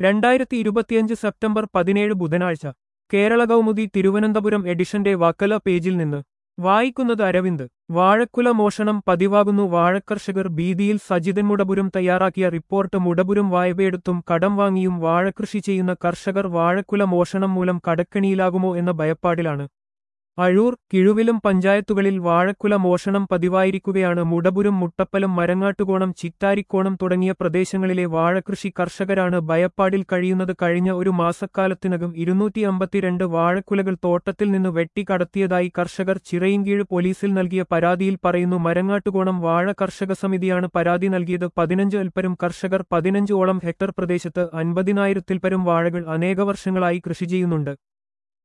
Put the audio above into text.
രണ്ടായിരത്തി ഇരുപത്തിയഞ്ച് സെപ്റ്റംബർ പതിനേഴ് ബുധനാഴ്ച കേരള കൗമുദി തിരുവനന്തപുരം എഡിഷന്റെ വക്കല പേജിൽ നിന്ന് വായിക്കുന്നത് അരവിന്ദ് വാഴക്കുല മോഷണം പതിവാകുന്നു വാഴക്കർഷകർ ഭീതിയിൽ സജിതൻ മുടപുരം തയ്യാറാക്കിയ റിപ്പോർട്ട് മുടപുരം വായ്പയെടുത്തും കടം വാങ്ങിയും വാഴകൃഷി ചെയ്യുന്ന കർഷകർ വാഴക്കുല മോഷണം മൂലം കടക്കണിയിലാകുമോ എന്ന ഭയപ്പാടിലാണ് അഴൂർ കിഴുവിലും പഞ്ചായത്തുകളിൽ വാഴക്കുല മോഷണം പതിവായിരിക്കുകയാണ് മുടപുരം മുട്ടപ്പലം മരങ്ങാട്ടുകോണം ചിറ്റാരിക്കോണം തുടങ്ങിയ പ്രദേശങ്ങളിലെ വാഴകൃഷി കർഷകരാണ് ഭയപ്പാടിൽ കഴിയുന്നത് കഴിഞ്ഞ ഒരു മാസക്കാലത്തിനകം ഇരുന്നൂറ്റി അമ്പത്തിരണ്ട് വാഴക്കുലകൾ തോട്ടത്തിൽ നിന്ന് വെട്ടിക്കടത്തിയതായി കർഷകർ ചിറയിൻകീഴ് പോലീസിൽ നൽകിയ പരാതിയിൽ പറയുന്നു മരങ്ങാട്ടുകോണം വാഴ കർഷക സമിതിയാണ് പരാതി നൽകിയത് പതിനഞ്ച് അൽപ്പരും കർഷകർ പതിനഞ്ച് ഓളം ഹെക്ടർ പ്രദേശത്ത് അൻപതിനായിരത്തിൽ പരം വാഴകൾ അനേക വർഷങ്ങളായി കൃഷി ചെയ്യുന്നുണ്ട്